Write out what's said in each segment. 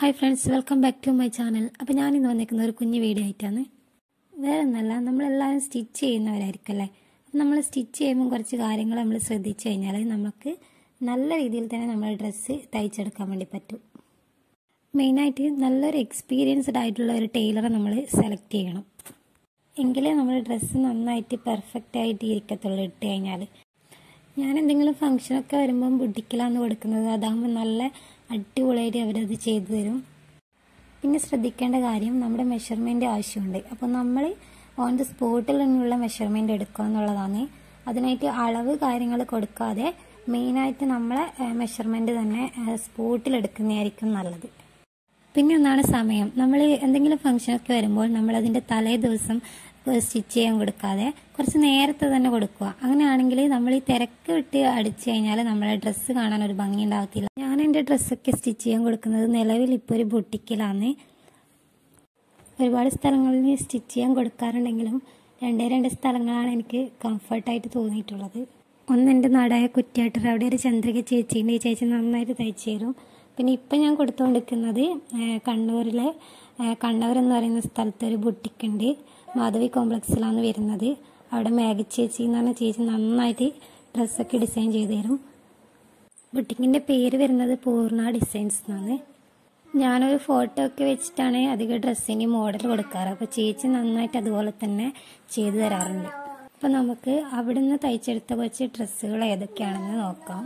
hi friends welcome back to my channel അപ്പോൾ ഞാനിന്ന് വന്നിരിക്കുന്ന ഒരു കുഞ്ഞു വീഡിയോ ആയിട്ടാണ് വേറെ ഒന്നല്ല നമ്മളെല്ലാവരും സ്റ്റിച്ച് ചെയ്യുന്നവരായിരിക്കും അല്ലേ അപ്പം നമ്മൾ സ്റ്റിച്ച് ചെയ്യുമ്പോൾ കുറച്ച് കാര്യങ്ങൾ നമ്മൾ ശ്രദ്ധിച്ചു കഴിഞ്ഞാൽ നമുക്ക് നല്ല രീതിയിൽ തന്നെ നമ്മുടെ ഡ്രസ്സ് തയ്ച്ചെടുക്കാൻ വേണ്ടി പറ്റും മെയിനായിട്ട് നല്ലൊരു എക്സ്പീരിയൻസ്ഡ് ആയിട്ടുള്ള ഒരു ടൈലറെ നമ്മൾ സെലക്ട് ചെയ്യണം എങ്കിലേ നമ്മുടെ ഡ്രസ്സ് നന്നായിട്ട് പെർഫെക്റ്റ് ആയിട്ട് ഇരിക്കത്തുള്ളൂ ഇട്ട് കഴിഞ്ഞാൽ ഞാൻ എന്തെങ്കിലും ഫംഗ്ഷനൊക്കെ വരുമ്പം ബുട്ടിക്കിലാണ് കൊടുക്കുന്നത് അതാകുമ്പോൾ നല്ല അടിപൊളിയായിട്ട് അവരത് ചെയ്തു തരും പിന്നെ ശ്രദ്ധിക്കേണ്ട കാര്യം നമ്മുടെ മെഷർമെൻ്റ് ആവശ്യമുണ്ട് അപ്പോൾ നമ്മൾ ഓൺ ദി സ്പോട്ടിൽ നിന്നുള്ള മെഷർമെൻ്റ് എടുക്കുക എന്നുള്ളതാണ് അതിനായിട്ട് അളവ് കാര്യങ്ങൾ കൊടുക്കാതെ മെയിനായിട്ട് നമ്മളെ മെഷർമെൻ്റ് തന്നെ സ്പോട്ടിൽ എടുക്കുന്നതായിരിക്കും നല്ലത് പിന്നെ ഒന്നാണ് സമയം നമ്മൾ എന്തെങ്കിലും ഫംഗ്ഷനൊക്കെ വരുമ്പോൾ നമ്മൾ അതിൻ്റെ തലേ ദിവസം സ്റ്റിച്ച് ചെയ്യാൻ കൊടുക്കാതെ കുറച്ച് നേരത്തെ തന്നെ കൊടുക്കുക അങ്ങനെയാണെങ്കിൽ നമ്മൾ ഈ തിരക്ക് വിട്ട് അടിച്ചു കഴിഞ്ഞാൽ നമ്മളെ ഡ്രസ്സ് കാണാൻ ഒരു ഭംഗി ഉണ്ടാകത്തില്ല ഞാൻ എൻ്റെ ഡ്രസ്സൊക്കെ സ്റ്റിച്ച് ചെയ്യാൻ കൊടുക്കുന്നത് നിലവിൽ ഇപ്പോൾ ഒരു ബുട്ടിക്കിലാണ് ഒരുപാട് സ്ഥലങ്ങളിൽ സ്റ്റിച്ച് ചെയ്യാൻ കൊടുക്കാറുണ്ടെങ്കിലും രണ്ടേ രണ്ട് സ്ഥലങ്ങളാണ് എനിക്ക് കംഫർട്ടായിട്ട് തോന്നിയിട്ടുള്ളത് ഒന്ന് എൻ്റെ നാടായ കുറ്റിയാട്ടർ അവിടെ ഒരു ചന്ദ്രിക ചേച്ചിയുണ്ട് ഈ ചേച്ചി നന്നായിട്ട് തയ്ച്ചു തരും പിന്നെ ഇപ്പം ഞാൻ കൊടുത്തുകൊണ്ടിരിക്കുന്നത് കണ്ണൂരിലെ കണ്ണൂർ എന്ന് പറയുന്ന സ്ഥലത്ത് ഒരു ബുട്ടിക്കുണ്ട് മാധവി കോംപ്ലക്സിലാണ് വരുന്നത് അവിടെ മേഘ ചേച്ചി എന്ന് പറഞ്ഞ ചേച്ചി നന്നായിട്ട് ഡ്രസ്സൊക്കെ ഡിസൈൻ ചെയ്തു തരും ബുട്ടിക്കിൻ്റെ പേര് വരുന്നത് പൂർണ്ണ ഡിസൈൻസ് എന്നാണ് ഞാനൊരു ഫോട്ടോ ഒക്കെ വെച്ചിട്ടാണ് അധികം ഡ്രസ്സിന് മോഡൽ കൊടുക്കാറ് അപ്പോൾ ചേച്ചി നന്നായിട്ട് അതുപോലെ തന്നെ ചെയ്തു തരാറുണ്ട് അപ്പോൾ നമുക്ക് അവിടുന്ന് തയ്ച്ചെടുത്ത കുറച്ച് ഡ്രസ്സുകൾ ഏതൊക്കെയാണെന്ന് നോക്കാം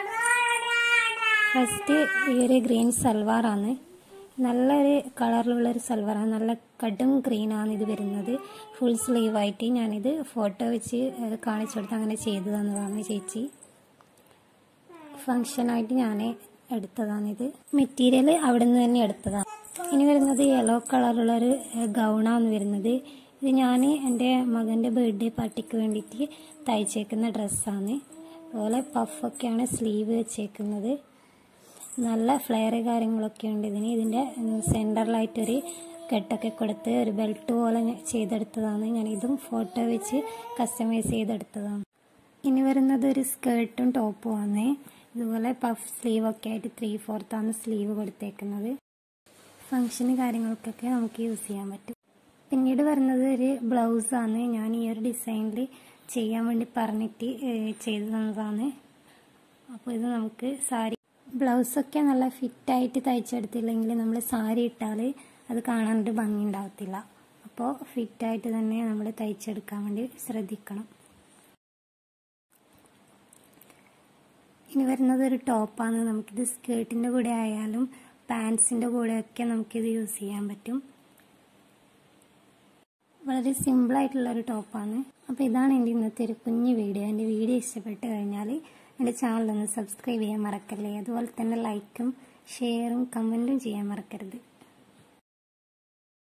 ഫസ്റ്റ് ഈ ഒരു ഗ്രീൻ സൽവാറാണ് നല്ലൊരു കളറിലുള്ളൊരു സൽവാറാണ് നല്ല കടും ഗ്രീനാണ് ഇത് വരുന്നത് ഫുൾ സ്ലീവായിട്ട് ഞാനിത് ഫോട്ടോ വെച്ച് കാണിച്ചു കൊടുത്ത് അങ്ങനെ ചെയ്തു തന്നതാണ് ചേച്ചി ഫങ്ഷനായിട്ട് ഞാൻ എടുത്തതാണിത് മെറ്റീരിയൽ അവിടെ നിന്ന് തന്നെ എടുത്തതാണ് ഇനി വരുന്നത് യെല്ലോ കളറുള്ളൊരു ഗൗണാണ് വരുന്നത് ഇത് ഞാൻ എൻ്റെ മകൻ്റെ ബർത്ത്ഡേ പാർട്ടിക്ക് വേണ്ടിയിട്ട് തയ്ച്ചേക്കുന്ന ഡ്രസ്സാണ് അതുപോലെ പഫൊക്കെയാണ് സ്ലീവ് വെച്ചേക്കുന്നത് നല്ല ഫ്ലെയർ കാര്യങ്ങളൊക്കെ ഉണ്ട് ഇതിന് ഇതിൻ്റെ സെൻറ്ററിലായിട്ടൊരു കെട്ടൊക്കെ കൊടുത്ത് ഒരു ബെൽറ്റ് പോലെ ചെയ്തെടുത്തതാണ് ഞാൻ ഇതും ഫോട്ടോ വെച്ച് കസ്റ്റമൈസ് ചെയ്തെടുത്തതാണ് ഇനി വരുന്നത് ഒരു സ്കേർട്ടും ടോപ്പും ആണ് ഇതുപോലെ പഫ് സ്ലീവ് ഒക്കെ ആയിട്ട് ത്രീ ഫോർത്താണ് സ്ലീവ് കൊടുത്തേക്കുന്നത് ഫങ്ഷന് കാര്യങ്ങൾക്കൊക്കെ നമുക്ക് യൂസ് ചെയ്യാൻ പറ്റും പിന്നീട് വരുന്നത് ഒരു ബ്ലൗസാണ് ഞാൻ ഈ ഒരു ഡിസൈനിൽ ചെയ്യാൻ വേണ്ടി പറഞ്ഞിട്ട് ചെയ്തു തന്നതാണ് അപ്പോൾ ഇത് നമുക്ക് സാരി ബ്ലൗസൊക്കെ നല്ല ഫിറ്റായിട്ട് തയ്ച്ചെടുത്തില്ലെങ്കിൽ നമ്മൾ സാരി ഇട്ടാൽ അത് കാണാനൊരു ഭംഗി ഉണ്ടാകത്തില്ല അപ്പോൾ ഫിറ്റായിട്ട് തന്നെ നമ്മൾ തയ്ച്ചെടുക്കാൻ വേണ്ടി ശ്രദ്ധിക്കണം ഇനി വരുന്നത് ഒരു ടോപ്പാണ് നമുക്കിത് സ്കേർട്ടിൻ്റെ കൂടെ ആയാലും പാൻസിൻ്റെ കൂടെയൊക്കെ നമുക്കിത് യൂസ് ചെയ്യാൻ പറ്റും വളരെ സിമ്പിളായിട്ടുള്ളൊരു ടോപ്പാണ് അപ്പോൾ ഇതാണ് എൻ്റെ ഇന്നത്തെ ഒരു കുഞ്ഞു വീഡിയോ എൻ്റെ വീഡിയോ ഇഷ്ടപ്പെട്ട് കഴിഞ്ഞാൽ എൻ്റെ ചാനലൊന്ന് സബ്സ്ക്രൈബ് ചെയ്യാൻ മറക്കല്ലേ അതുപോലെ തന്നെ ലൈക്കും ഷെയറും കമൻറ്റും ചെയ്യാൻ മറക്കരുത്